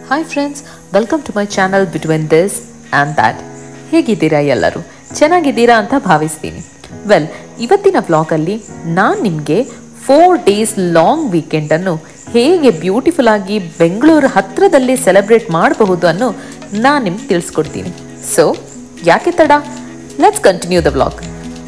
hi friends welcome to my channel between this and that ಹೇಗಿದ್ದೀರಾ ಎಲ್ಲರೂ ಚೆನ್ನಾಗಿದ್ದೀರಾ ಅಂತ ಭಾವಿಸ್ತೀನಿ ವೆಲ್ ಇವತ್ತಿನ ವ್ಲಾಗಲ್ಲಿ ನಾನು ನಿಮಗೆ ಫೋರ್ ಡೇಸ್ ಲಾಂಗ್ ವೀಕೆಂಡನ್ನು ಹೇಗೆ ಬ್ಯೂಟಿಫುಲ್ ಆಗಿ ಬೆಂಗಳೂರು ಹತ್ತಿರದಲ್ಲಿ ಸೆಲೆಬ್ರೇಟ್ ಮಾಡಬಹುದು ಅನ್ನೋ ನಾನು ನಿಮ್ಗೆ ತಿಳಿಸ್ಕೊಡ್ತೀನಿ ಸೊ ಯಾಕೆ ತಡ let's continue the vlog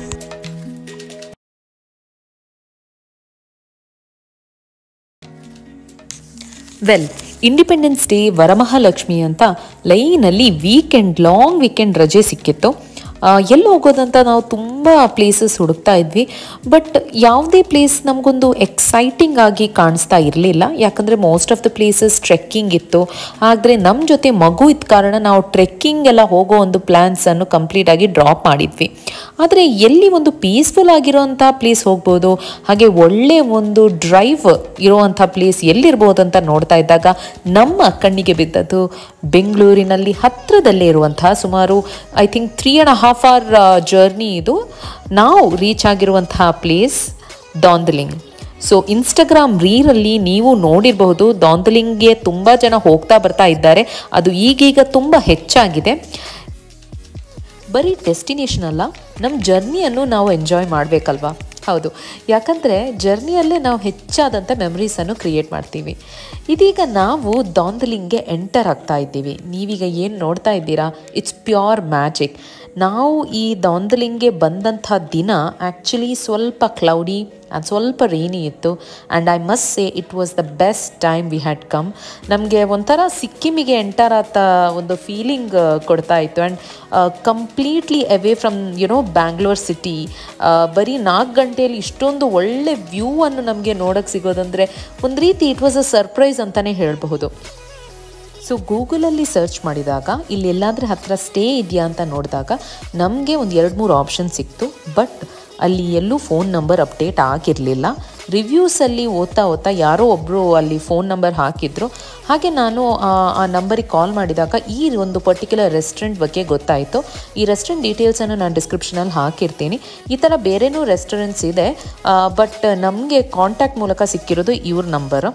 well independence day Varamahalakshmi ಅಂತ ಲೈನಲ್ಲಿ ವೀಕೆಂಡ್ ಲಾಂಗ್ ವೀಕೆಂಡ್ ರಜೆ ಸಿಕ್ಕಿತ್ತು ಆ, ಎಲ್ಲಿ ಹೋಗೋದಂತ ನಾವು ತುಂಬ ಪ್ಲೇಸಸ್ ಹುಡುಕ್ತಾ ಇದ್ವಿ ಬಟ್ ಯಾವುದೇ ಪ್ಲೇಸ್ ನಮಗೊಂದು ಎಕ್ಸೈಟಿಂಗ್ ಆಗಿ ಕಾಣಿಸ್ತಾ ಇರಲಿಲ್ಲ ಯಾಕಂದರೆ most of the places trekking ಇತ್ತು ಆದರೆ ನಮ್ಮ ಜೊತೆ ಮಗು ಇದ್ದ ಕಾರಣ ನಾವು ಟ್ರೆಕ್ಕಿಂಗ್ ಎಲ್ಲ ಹೋಗೋ ಒಂದು ಪ್ಲ್ಯಾನ್ಸನ್ನು ಕಂಪ್ಲೀಟಾಗಿ ಡ್ರಾಪ್ ಮಾಡಿದ್ವಿ ಆದರೆ ಎಲ್ಲಿ ಒಂದು ಪೀಸ್ಫುಲ್ ಆಗಿರೋವಂಥ ಪ್ಲೇಸ್ ಹೋಗ್ಬೋದು ಹಾಗೆ ಒಳ್ಳೆ ಒಂದು ಡ್ರೈವ್ ಇರುವಂಥ ಪ್ಲೇಸ್ ಎಲ್ಲಿರ್ಬೋದು ಅಂತ ನೋಡ್ತಾ ಇದ್ದಾಗ ನಮ್ಮ ಕಣ್ಣಿಗೆ ಬಿದ್ದದ್ದು ಬೆಂಗಳೂರಿನಲ್ಲಿ ಹತ್ತಿರದಲ್ಲೇ ಇರುವಂತಹ ಸುಮಾರು I think three and half hour journey ಇದು ನಾವು ರೀಚ್ ಆಗಿರುವಂತಹ ಪ್ಲೇಸ್ ಡಾಂದಲಿಂಗ್ ಸೊ ಇನ್ಸ್ಟಾಗ್ರಾಮ್ ರೀಲಲ್ಲಿ ನೀವು ನೋಡಿರಬಹುದು ಡಾಂದಲಿಂಗ್ಗೆ ತುಂಬ ಜನ ಹೋಗ್ತಾ ಬರ್ತಾ ಇದ್ದಾರೆ ಅದು ಈಗೀಗ ತುಂಬ ಹೆಚ್ಚಾಗಿದೆ ಬರೀ ಡೆಸ್ಟಿನೇಷನ್ ಅಲ್ಲ ನಮ್ಮ ಜರ್ನಿಯನ್ನು ನಾವು ಎಂಜಾಯ್ ಮಾಡಬೇಕಲ್ವಾ ಹೌದು ಯಾಕಂದರೆ ಜರ್ನಿಯಲ್ಲೇ ನಾವು ಹೆಚ್ಚಾದಂಥ ಮೆಮರೀಸನ್ನು ಕ್ರಿಯೇಟ್ ಮಾಡ್ತೀವಿ ಇದೀಗ ನಾವು ದಾಂದಲಿಂಗ್ಗೆ ಎಂಟರ್ ಆಗ್ತಾ ಇದ್ದೀವಿ ನೀವೀಗ ಏನು ನೋಡ್ತಾ ಇದ್ದೀರಾ ಇಟ್ಸ್ ಪ್ಯೂರ್ ಮ್ಯಾಜಿಕ್ ನಾವು ಈ ದಾಂದಲಿಂಗ್ಗೆ ಬಂದಂಥ ದಿನ ಆ್ಯಕ್ಚುಲಿ ಸ್ವಲ್ಪ ಕ್ಲೌಡಿ ಆ್ಯಂಡ್ ಸ್ವಲ್ಪ ರೇನಿ ಇತ್ತು and I must say it was the best time we had come ನಮಗೆ ಒಂಥರ ಸಿಕ್ಕಿಮಿಗೆ ಎಂಟರ್ ಆತ ಒಂದು ಫೀಲಿಂಗ್ ಕೊಡ್ತಾ ಇತ್ತು and completely away from you know Bangalore city ಬರೀ ನಾಲ್ಕು ಗಂಟೆಯಲ್ಲಿ ಇಷ್ಟೊಂದು ಒಳ್ಳೆ ವ್ಯೂ ಅನ್ನು ನಮಗೆ ನೋಡೋಕ್ಕೆ ಸಿಗೋದಂದರೆ ಒಂದು ರೀತಿ ಇಟ್ ವಾಸ್ ಅ ಸರ್ಪ್ರೈಸ್ ಅಂತಲೇ ಹೇಳಬಹುದು ಸೊ ಗೂಗಲಲ್ಲಿ ಸರ್ಚ್ ಮಾಡಿದಾಗ ಇಲ್ಲಿ ಎಲ್ಲಾದರೆ ಹತ್ತಿರ ಸ್ಟೇ ಇದೆಯಾ ಅಂತ ನೋಡಿದಾಗ ನಮಗೆ ಒಂದು ಎರಡು ಮೂರು ಆಪ್ಷನ್ ಸಿಕ್ತು ಬಟ್ ಅಲ್ಲಿ ಎಲ್ಲೂ ಫೋನ್ ನಂಬರ್ ಅಪ್ಡೇಟ್ ಆಗಿರಲಿಲ್ಲ ರಿವ್ಯೂಸಲ್ಲಿ ಓದ್ತಾ ಓದ್ತಾ ಯಾರೋ ಒಬ್ಬರು ಅಲ್ಲಿ ಫೋನ್ ನಂಬರ್ ಹಾಕಿದ್ರು ಹಾಗೆ ನಾನು ಆ- ಆ ನಂಬರಿಗೆ ಕಾಲ್ ಮಾಡಿದಾಗ ಈ ಒಂದು ಪರ್ಟಿಕ್ಯುಲರ್ ರೆಸ್ಟೋರೆಂಟ್ ಬಗ್ಗೆ ಗೊತ್ತಾಯಿತು ಈ ರೆಸ್ಟೋರೆಂಟ್ ಡೀಟೇಲ್ಸನ್ನು ನಾನು ಡಿಸ್ಕ್ರಿಪ್ಷನಲ್ಲಿ ಹಾಕಿರ್ತೀನಿ ಈ ಥರ ಬೇರೆನೂ ರೆಸ್ಟೋರೆಂಟ್ಸ್ ಇದೆ ಬಟ್ ನಮಗೆ ಕಾಂಟ್ಯಾಕ್ಟ್ ಮೂಲಕ ಸಿಕ್ಕಿರೋದು ಇವ್ರ ನಂಬರು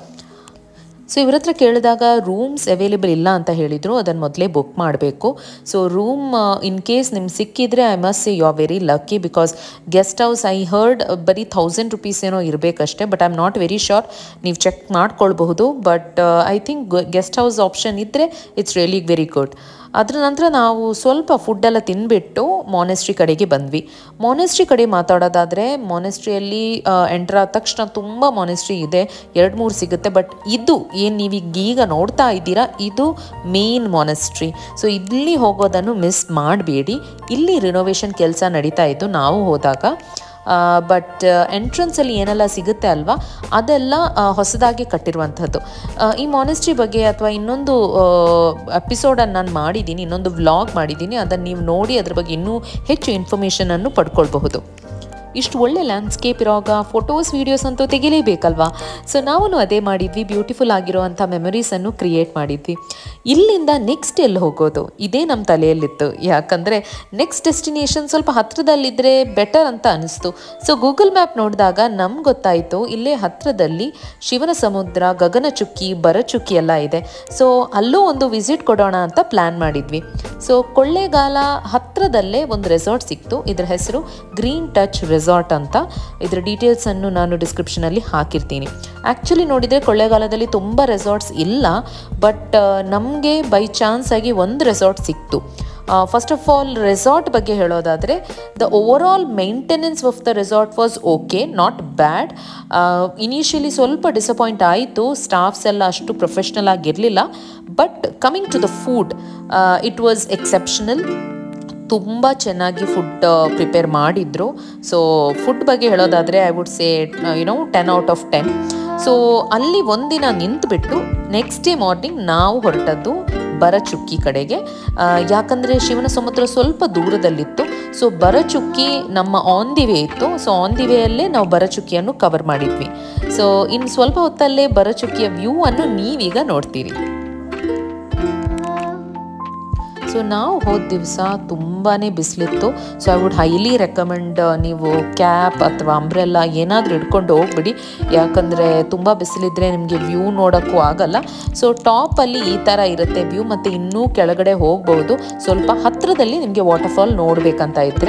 ಸೊ ಇವ್ರ ಹತ್ರ ಕೇಳಿದಾಗ ರೂಮ್ಸ್ ಅವೈಲೇಬಲ್ ಇಲ್ಲ ಅಂತ ಹೇಳಿದರು ಅದನ್ನು ಮೊದಲೇ ಬುಕ್ ಮಾಡಬೇಕು ಸೊ ರೂಮ್ ಇನ್ ಕೇಸ್ ನಿಮ್ಗೆ ಸಿಕ್ಕಿದ್ರೆ I must say you are very lucky because guest house I heard ಬರೀ ಥೌಸಂಡ್ ರುಪೀಸ್ ಏನೋ ಇರಬೇಕಷ್ಟೇ but I am not very sure ನೀವು ಚೆಕ್ ಮಾಡ್ಕೊಳ್ಬಹುದು but I think guest house option ಇದ್ದರೆ it's really very good ಅದರ ನಂತರ ನಾವು ಸ್ವಲ್ಪ ಫುಡ್ಡೆಲ್ಲ ತಿಂದುಬಿಟ್ಟು ಮಾನೆಸ್ಟ್ರಿ ಕಡೆಗೆ ಬಂದ್ವಿ ಮಾನೆಸ್ಟ್ರಿ ಕಡೆ ಮಾತಾಡೋದಾದರೆ ಮಾನೆಸ್ಟ್ರಿಯಲ್ಲಿ ಎಂಟರ್ ಆದ ತಕ್ಷಣ ತುಂಬ ಮಾನೆಸ್ಟ್ರಿ ಇದೆ ಎರಡು ಮೂರು ಸಿಗುತ್ತೆ ಬಟ್ ಇದು ಏನು ನೀವೀಗ ಈಗ ನೋಡ್ತಾ ಇದ್ದೀರಾ ಇದು ಮೇನ್ ಮಾನೆಸ್ಟ್ರಿ ಸೊ ಇಲ್ಲಿ ಹೋಗೋದನ್ನು ಮಿಸ್ ಮಾಡಬೇಡಿ ಇಲ್ಲಿ ರಿನೋವೇಷನ್ ಕೆಲಸ ನಡೀತಾ ಇದ್ದು ನಾವು ಹೋದಾಗ ಬಟ್ ಎಂಟ್ರೆನ್ಸಲ್ಲಿ ಏನೆಲ್ಲ ಸಿಗುತ್ತೆ ಅಲ್ವಾ ಅದೆಲ್ಲ ಆ, ಹೊಸದಾಗಿ ಕಟ್ಟಿರುವಂಥದ್ದು ಆ, ಈ ಮಾನೆಸ್ಟ್ರಿ ಬಗ್ಗೆ ಅಥವಾ ಇನ್ನೊಂದು ಎಪಿಸೋಡನ್ನು ನಾನು ಮಾಡಿದ್ದೀನಿ ಇನ್ನೊಂದು ವ್ಲಾಗ್ ಮಾಡಿದ್ದೀನಿ ಅದನ್ನು ನೀವು ನೋಡಿ ಅದ್ರ ಬಗ್ಗೆ ಇನ್ನೂ ಹೆಚ್ಚು ಇನ್ಫಾರ್ಮೇಷನನ್ನು ಪಡ್ಕೊಳ್ಬಹುದು ಇಷ್ಟು ಒಳ್ಳೆ ಲ್ಯಾಂಡ್ಸ್ಕೇಪ್ ಇರೋವಾಗ ಫೋಟೋಸ್ ವೀಡಿಯೋಸ್ ಅಂತೂ ತೆಗಿಲೇಬೇಕಲ್ವಾ ಸೊ ನಾವು ಅದೇ ಮಾಡಿದ್ವಿ ಬ್ಯೂಟಿಫುಲ್ ಆಗಿರೋವಂಥ ಮೆಮೊರೀಸನ್ನು ಕ್ರಿಯೇಟ್ ಮಾಡಿದ್ವಿ ಇಲ್ಲಿಂದ ನೆಕ್ಸ್ಟ್ ಎಲ್ಲಿ ಹೋಗೋದು ಇದೇ ನಮ್ಮ ತಲೆಯಲ್ಲಿತ್ತು ಯಾಕಂದರೆ ನೆಕ್ಸ್ಟ್ ಡೆಸ್ಟಿನೇಷನ್ ಸ್ವಲ್ಪ ಹತ್ತಿರದಲ್ಲಿದ್ದರೆ ಬೆಟರ್ ಅಂತ ಅನಿಸ್ತು ಸೊ ಗೂಗಲ್ ಮ್ಯಾಪ್ ನೋಡಿದಾಗ ನಮ್ಗೆ ಗೊತ್ತಾಯಿತು ಇಲ್ಲೇ ಹತ್ತಿರದಲ್ಲಿ ಶಿವನ ಸಮುದ್ರ ಗಗನಚುಕ್ಕಿ ಬರಚುಕ್ಕಿ ಎಲ್ಲ ಇದೆ ಸೊ ಅಲ್ಲೂ ಒಂದು ವಿಸಿಟ್ ಕೊಡೋಣ ಅಂತ ಪ್ಲ್ಯಾನ್ ಮಾಡಿದ್ವಿ ಸೊ ಕೊಳ್ಳೇಗಾಲ ಹತ್ತಿರದಲ್ಲೇ ಒಂದು ರೆಸಾರ್ಟ್ ಸಿಕ್ತು ಇದರ ಹೆಸರು ಗ್ರೀನ್ ಟಚ್ ರೆಸಾರ್ಟ್ ಅಂತ ಇದರ ಡೀಟೇಲ್ಸನ್ನು ನಾನು ಡಿಸ್ಕ್ರಿಪ್ಷನಲ್ಲಿ ಹಾಕಿರ್ತೀನಿ ಆ್ಯಕ್ಚುಲಿ ನೋಡಿದರೆ ಕೊಳ್ಳೇಗಾಲದಲ್ಲಿ ತುಂಬ ರೆಸಾರ್ಟ್ಸ್ ಇಲ್ಲ ಬಟ್ ನಮಗೆ ಬೈ ಚಾನ್ಸ್ ಆಗಿ ಒಂದು ರೆಸಾರ್ಟ್ ಸಿಕ್ತು ಫಸ್ಟ್ ಆಫ್ ಆಲ್ ರೆಸಾರ್ಟ್ ಬಗ್ಗೆ ಹೇಳೋದಾದರೆ the overall maintenance of the resort was okay not bad initially ಸ್ವಲ್ಪ ಡಿಸಪಾಯಿಂಟ್ ಆಯಿತು ಸ್ಟಾಫ್ಸ್ ಎಲ್ಲ ಅಷ್ಟು ಪ್ರೊಫೆಷ್ನಲ್ ಆಗಿರಲಿಲ್ಲ but coming to the food it was exceptional ತುಂಬ ಚೆನ್ನಾಗಿ ಫುಡ್ ಪ್ರಿಪೇರ್ ಮಾಡಿದ್ರು ಸೊ ಫುಡ್ ಬಗ್ಗೆ ಹೇಳೋದಾದರೆ I would say you know ten out of ten so ಅಲ್ಲಿ ಒಂದಿನ ನಿಂತುಬಿಟ್ಟು ನೆಕ್ಸ್ಟ್ ಡೇ ಮಾರ್ನಿಂಗ್ ನಾವು ಹೊರಟದ್ದು ಬರಚುಕ್ಕಿ ಕಡೆಗೆ ಆ, ಯಾಕಂದರೆ ಶಿವನ ಸಮುದ್ರ ಸ್ವಲ್ಪ ದೂರದಲ್ಲಿತ್ತು ಸೊ ಬರಚುಕ್ಕಿ ನಮ್ಮ ಆನ್ ದಿ ವೇ ಇತ್ತು ಸೊ ಆನ್ ದಿ ವೇಯಲ್ಲೇ ನಾವು ಬರಚುಕ್ಕಿಯನ್ನು ಕವರ್ ಮಾಡಿದ್ವಿ ಸೊ ಇನ್ನು ಸ್ವಲ್ಪ ಹೊತ್ತಲ್ಲೇ ಬರಚುಕ್ಕಿಯ ವ್ಯೂ ಅನ್ನು ನೀವೀಗ ನೋಡ್ತೀರಿ ಸೊ ಸೊ ನಾವು ಹೋದ ದಿವಸ ತುಂಬಾ ಬಿಸಿಲಿತ್ತು so I would highly recommend ನೀವು ಕ್ಯಾಪ್ ಅಥವಾ ಅಂಬ್ರೆಲ್ಲ ಏನಾದರೂ ಹಿಡ್ಕೊಂಡು ಹೋಗ್ಬಿಡಿ ಯಾಕಂದರೆ ತುಂಬ ಬಿಸಿಲಿದ್ರೆ ನಿಮಗೆ ವ್ಯೂ ನೋಡೋಕ್ಕೂ ಆಗಲ್ಲ ಸೊ ಟಾಪಲ್ಲಿ ಈ ಥರ ಇರುತ್ತೆ ವ್ಯೂ ಮತ್ತು ಇನ್ನೂ ಕೆಳಗಡೆ ಹೋಗ್ಬೋದು ಸ್ವಲ್ಪ ಹತ್ತಿರದಲ್ಲಿ ನಿಮಗೆ ವಾಟರ್ಫಾಲ್ ನೋಡಬೇಕಂತ ಇದ್ದರೆ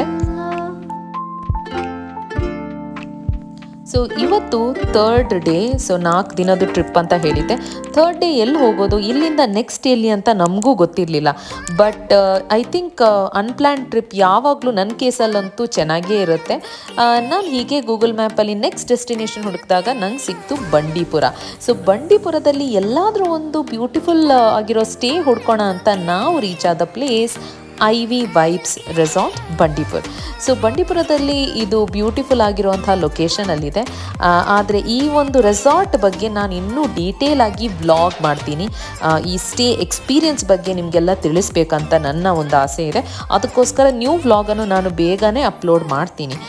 ಸೊ ಇವತ್ತು ಥರ್ಡ್ ಡೇ ಸೊ ನಾಲ್ಕು ದಿನದ ಟ್ರಿಪ್ ಅಂತ ಹೇಳಿದ್ದೆ ಥರ್ಡ್ ಡೇ ಎಲ್ಲಿ ಹೋಗೋದು ಇಲ್ಲಿಂದ ನೆಕ್ಸ್ಟ್ ಎಲ್ಲಿ ಅಂತ ನಮಗೂ ಗೊತ್ತಿರಲಿಲ್ಲ but I think unplan trip ಯಾವಾಗಲೂ ನನ್ನ ಕೇಸಲ್ಲಂತೂ ಚೆನ್ನಾಗೇ ಇರುತ್ತೆ ನಾನು ಹೀಗೆ ಗೂಗಲ್ ಮ್ಯಾಪಲ್ಲಿ ನೆಕ್ಸ್ಟ್ ಡೆಸ್ಟಿನೇಷನ್ ಹುಡುಕಿದಾಗ ನಂಗೆ ಸಿಕ್ತು ಬಂಡೀಪುರ ಸೊ ಬಂಡೀಪುರದಲ್ಲಿ ಎಲ್ಲಾದರೂ ಒಂದು ಬ್ಯೂಟಿಫುಲ್ ಆಗಿರೋ ಸ್ಟೇ ಹುಡ್ಕೋಣ ಅಂತ ನಾವು ರೀಚ್ ಆದ place I V vibes resort Bandipur so ಬಂಡೀಪುರದಲ್ಲಿ ಇದು ಬ್ಯೂಟಿಫುಲ್ ಆಗಿರುವಂತಹ ಲೊಕೇಶನಲ್ಲಿದೆ ಆದರೆ ಈ ಒಂದು ರೆಸಾರ್ಟ್ ಬಗ್ಗೆ ನಾನು ಇನ್ನೂ ಡೀಟೇಲ್ ಆಗಿ ವ್ಲಾಗ್ ಮಾಡ್ತೀನಿ ಆ, ಈ ಸ್ಟೇ ಎಕ್ಸ್ಪೀರಿಯನ್ಸ್ ಬಗ್ಗೆ ನಿಮಗೆಲ್ಲ ತಿಳಿಸ್ಬೇಕಂತ ನನ್ನ ಒಂದು ಆಸೆ ಇದೆ ಅದಕ್ಕೋಸ್ಕರ ನ್ಯೂ ವ್ಲಾಗನ್ನು ನಾನು ಬೇಗನೆ ಅಪ್ಲೋಡ್ ಮಾಡ್ತೀನಿ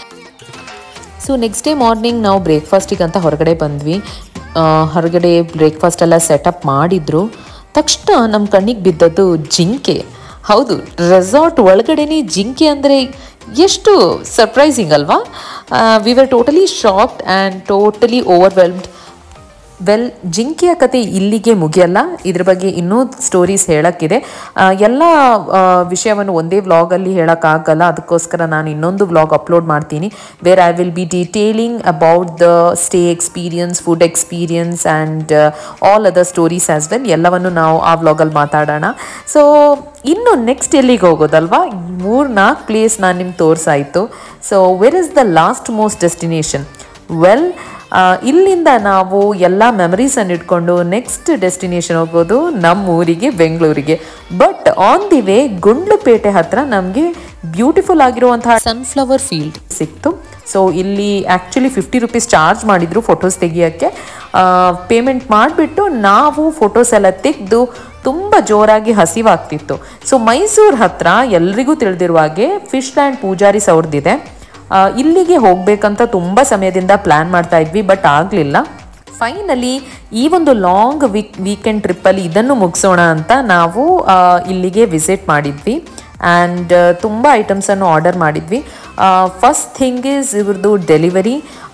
ಸೊ ನೆಕ್ಸ್ಟ್ ಡೇ ಮಾರ್ನಿಂಗ್ ನಾವು ಬ್ರೇಕ್ಫಾಸ್ಟಿಗೆ ಅಂತ ಹೊರಗಡೆ ಬಂದ್ವಿ ಆ, ಹೊರಗಡೆ ಬ್ರೇಕ್ಫಾಸ್ಟ್ ಎಲ್ಲ ಸೆಟಪ್ ಮಾಡಿದ್ರು ತಕ್ಷಣ ನಮ್ಮ ಕಣ್ಣಿಗೆ ಬಿದ್ದದ್ದು ಜಿಂಕೆ ಹೌದು ರೆಸಾರ್ಟ್ ಒಳಗಡೆನೇ ಜಿಂಕೆ ಅಂದರೆ ಎಷ್ಟು ಸರ್ಪ್ರೈಸಿಂಗ್ ಅಲ್ವಾ we were totally shocked and totally overwhelmed well ಜಿಂಕೆಯ ಕತೆ ಇಲ್ಲಿಗೆ ಮುಗಿಯಲ್ಲ ಇದ್ರ ಬಗ್ಗೆ ಇನ್ನೂ ಸ್ಟೋರೀಸ್ ಹೇಳೋಕ್ಕಿದೆ ಆ, ಎಲ್ಲ ಆ, ವಿಷಯವನ್ನು ಒಂದೇ ವ್ಲಾಗಲ್ಲಿ ಹೇಳೋಕ್ಕಾಗಲ್ಲ ಅದಕ್ಕೋಸ್ಕರ ನಾನು ಇನ್ನೊಂದು ವ್ಲಾಗ್ ಅಪ್ಲೋಡ್ ಮಾಡ್ತೀನಿ where I will be detailing about the stay experience food experience and all other stories as well ಎಲ್ಲವನ್ನು ನಾವು ಆ ವ್ಲಾಗಲ್ಲಿ ಮಾತಾಡೋಣ ಸೊ ಇನ್ನು ನೆಕ್ಸ್ಟ್ ಎಲ್ಲಿಗೆ ಹೋಗೋದಲ್ವಾ ಮೂರು ನಾಲ್ಕು ಪ್ಲೇಸ್ ನಾನು ನಿಮ್ಗೆ ತೋರಿಸಾಯಿತು so where is the last most destination well ಇಲ್ಲಿಂದ ನಾವು ಎಲ್ಲ ಮೆಮರೀಸನ್ನು ಇಟ್ಕೊಂಡು ನೆಕ್ಸ್ಟ್ ಡೆಸ್ಟಿನೇಷನ್ ಹೋಗೋದು ನಮ್ಮ ಊರಿಗೆ ಬೆಂಗಳೂರಿಗೆ but on the way Gundlupete ಹತ್ರ ನಮಗೆ ಬ್ಯೂಟಿಫುಲ್ ಆಗಿರುವಂತಹ ಸನ್ಫ್ಲವರ್ ಫೀಲ್ಡ್ ಸಿಕ್ತು ಸೊ ಇಲ್ಲಿ ಆ್ಯಕ್ಚುಲಿ ಫಿಫ್ಟಿ ರುಪೀಸ್ ಚಾರ್ಜ್ ಮಾಡಿದ್ರು ಫೋಟೋಸ್ ತೆಗಿಯೋಕ್ಕೆ ಪೇಮೆಂಟ್ ಮಾಡಿಬಿಟ್ಟು ನಾವು ಫೋಟೋಸ್ ಎಲ್ಲ ತೆಗೆದು ತುಂಬ ಜೋರಾಗಿ ಹಸಿವಾಗ್ತಿತ್ತು ಸೊ ಮೈಸೂರು ಹತ್ರ ಎಲ್ರಿಗೂ ತಿಳಿದಿರುವ ಹಾಗೆ ಫಿಶ್ ಲ್ಯಾಂಡ್ ಪೂಜಾರಿ ಅವ್ರದ್ದಿದೆ ಆ, ಇಲ್ಲಿಗೆ ಹೋಗ್ಬೇಕಂತ ತುಂಬ ಸಮಯದಿಂದ ಪ್ಲ್ಯಾನ್ ಮಾಡ್ತಾ ಇದ್ವಿ ಬಟ್ ಆಗಲಿಲ್ಲ ಫೈನಲಿ ಈ ಒಂದು ಲಾಂಗ್ ವೀಕ್ ವೀಕೆಂಡ್ ಟ್ರಿಪ್ಪಲ್ಲಿ ಇದನ್ನು ಮುಗಿಸೋಣ ಅಂತ ನಾವು ಆ, ಇಲ್ಲಿಗೆ ವಿಸಿಟ್ ಮಾಡಿದ್ವಿ ಆ್ಯಂಡ್ ತುಂಬ ಐಟಮ್ಸನ್ನು ಆರ್ಡರ್ ಮಾಡಿದ್ವಿ ಫಸ್ಟ್ ಥಿಂಗ್ ಈಸ್ ಇವ್ರದ್ದು ಡೆಲಿವರಿ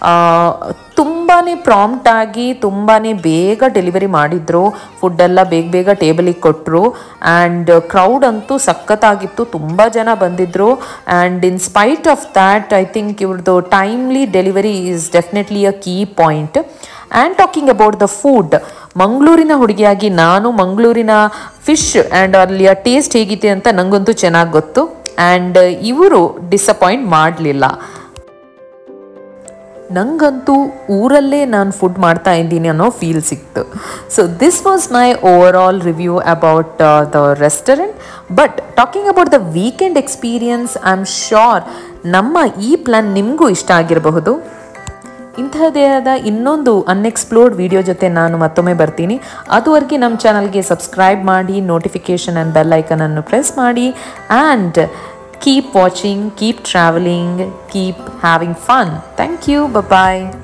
ತುಂಬಾ ಪ್ರಾಂಪ್ಟಾಗಿ ತುಂಬಾ ಬೇಗ ಡೆಲಿವರಿ ಮಾಡಿದ್ರು ಫುಡ್ಡೆಲ್ಲ ಬೇಗ ಬೇಗ ಟೇಬಲಿಗೆ ಕೊಟ್ಟರು ಆ್ಯಂಡ್ ಕ್ರೌಡ್ ಅಂತೂ ಸಖತ್ತಾಗಿತ್ತು ತುಂಬ ಜನ ಬಂದಿದ್ದರು and in spite of that I think ಇವ್ರದ್ದು timely delivery is definitely a key point and talking about the food ಮಂಗಳೂರಿನ ಹುಡುಗಿಯಾಗಿ ನಾನು ಮಂಗಳೂರಿನ ಫಿಶ್ ಆ್ಯಂಡ್ ಅಲ್ಲಿಯ ಟೇಸ್ಟ್ ಹೇಗಿದೆ ಅಂತ ನನಗಂತೂ ಚೆನ್ನಾಗಿ ಗೊತ್ತು ಆ್ಯಂಡ್ ಇವರು ಡಿಸಪಾಯಿಂಟ್ ಮಾಡಲಿಲ್ಲ ನಂಗಂತೂ ಊರಲ್ಲೇ ನಾನು ಫುಡ್ ಮಾಡ್ತಾ ಇದ್ದೀನಿ ಅನ್ನೋ ಫೀಲ್ ಸಿಕ್ತು so this was my overall review about the restaurant but talking about the weekend experience I am sure ನಮ್ಮ ಈ ಪ್ಲ್ಯಾನ್ ನಿಮಗೂ ಇಷ್ಟ ಆಗಿರಬಹುದು ಇಂತಹದೇ ಆದ ಇನ್ನೊಂದು ಅನ್ಎಕ್ಸ್ಪ್ಲೋರ್ಡ್ ವಿಡಿಯೋ ಜೊತೆ ನಾನು ಮತ್ತೊಮ್ಮೆ ಬರ್ತೀನಿ ಅದುವರೆಗೆ ನಮ್ಮ ಚಾನಲ್ಗೆ ಸಬ್ಸ್ಕ್ರೈಬ್ ಮಾಡಿ ನೋಟಿಫಿಕೇಷನ್ ಆ್ಯಂಡ್ ಬೆಲ್ ಐಕನನ್ನು ಪ್ರೆಸ್ ಮಾಡಿ and keep watching keep travelling keep having fun thank you bye